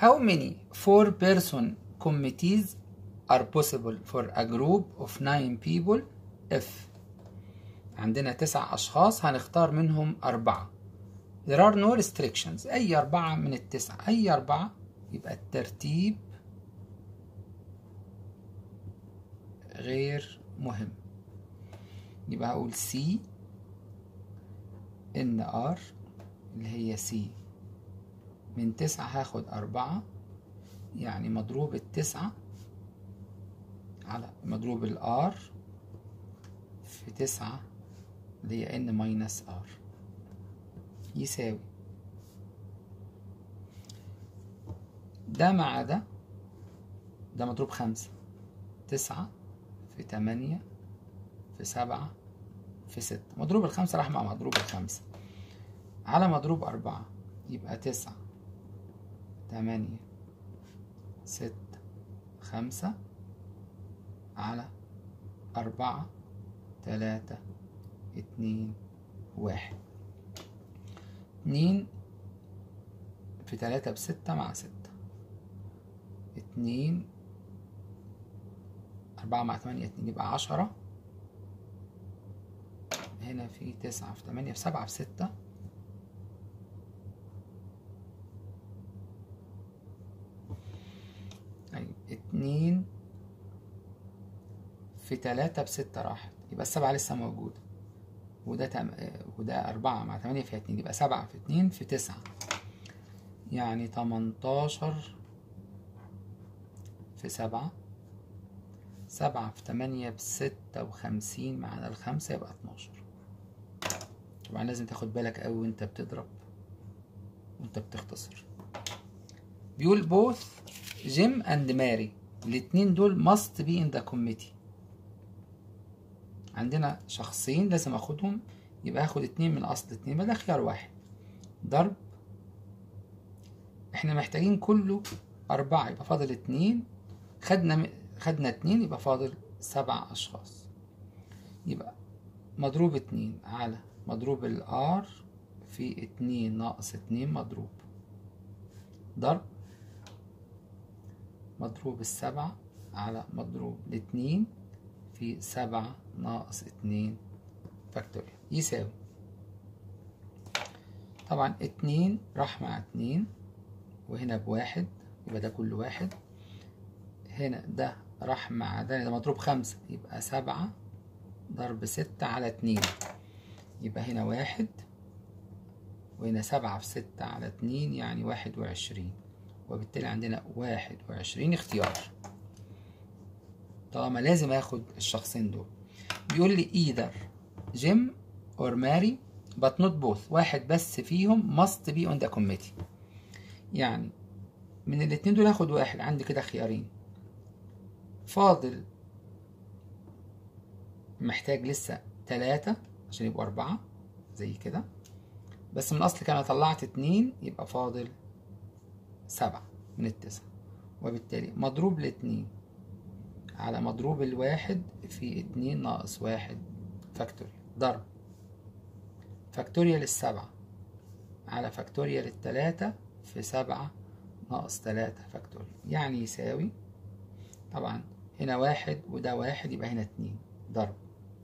How many four person committees are possible for a group of nine people if عندنا تسع أشخاص هنختار منهم أربعة There are no restrictions أي أربعة من التسعة أي أربعة يبقى الترتيب غير مهم يبقى هقول سي ان ار اللي هي سي من تسعة هاخد أربعة يعني مضروب التسعة على مضروب الار في تسعة اللي هي ان ماينس ار يساوي ده مع ده ده مضروب خمسة تسعة في تمانية في سبعة في ستة مضروب الخمسة راح مع مضروب الخمسة على مضروب أربعة يبقى تسعة تمانية ستة خمسة على أربعة تلاتة اتنين واحد اتنين في تلاتة بستة مع ستة اتنين أربعة مع تمانية اتنين يبقى عشرة هنا في تسعة في تمانية في سبعة في ستة طيب اتنين في تلاتة بستة راحت يبقى السبعة لسه موجودة وده تم... وده أربعة مع تمانية فيها اتنين يبقى سبعة في اتنين في تسعة يعني تمنتاشر في سبعة سبعة في تمانية بستة وخمسين مع الخمسة يبقى اتناشر طبعا لازم تاخد بالك أوي وانت بتضرب وانت بتختصر بيقول both جيم اند ماري الاتنين دول must be in the committee عندنا شخصين لازم اخدهم يبقى اخد اتنين من اصل اتنين يبقى ده خيار واحد ضرب احنا محتاجين كله اربعة يبقى فاضل اتنين خدنا خدنا اتنين يبقى فاضل سبع اشخاص يبقى مضروب اتنين على مضروب الار في اتنين ناقص اتنين مضروب ضرب مضروب السبعة على مضروب الاتنين في سبعة ناقص اتنين فاكتوريال يساوي طبعا اتنين راح مع اتنين وهنا بواحد يبقى ده كل واحد هنا ده راح مع ده ده مضروب خمسة يبقى سبعة ضرب ستة على اتنين يبقى هنا واحد وهنا سبعة في ستة على اتنين يعني واحد وعشرين وبالتالي عندنا واحد وعشرين اختيار طالما لازم اخد الشخصين دول بيقول لي either جيم or ماري but not both واحد بس فيهم must be on the committee يعني من الاتنين دول هاخد واحد عندي كده خيارين فاضل محتاج لسه تلاتة عشان يبقوا أربعة زي كده بس من الأصل كان طلعت اتنين يبقى فاضل سبعة من التسعة وبالتالي مضروب الاتنين على مضروب الواحد في اتنين ناقص واحد فاكتوريال ضرب فاكتوريال السبعة على فاكتوريال التلاتة في سبعة ناقص تلاتة فاكتوريال يعني يساوي طبعا هنا واحد وده واحد يبقى هنا اتنين ضرب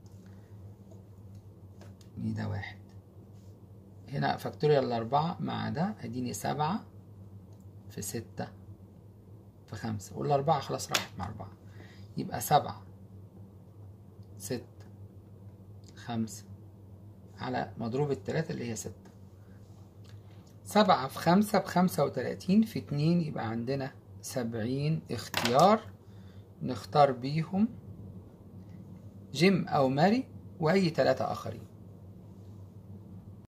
ده واحد هنا فاكتوريال الأربعة مع ده اديني سبعة في ستة في خمسة والأربعة خلاص راحت مع أربعة يبقى سبعة ستة خمسة على مضروب التلاتة اللي هي ستة سبعة في خمسة بخمسة وتلاتين في اتنين يبقى عندنا سبعين اختيار نختار بيهم جيم أو ماري وأي تلاتة آخرين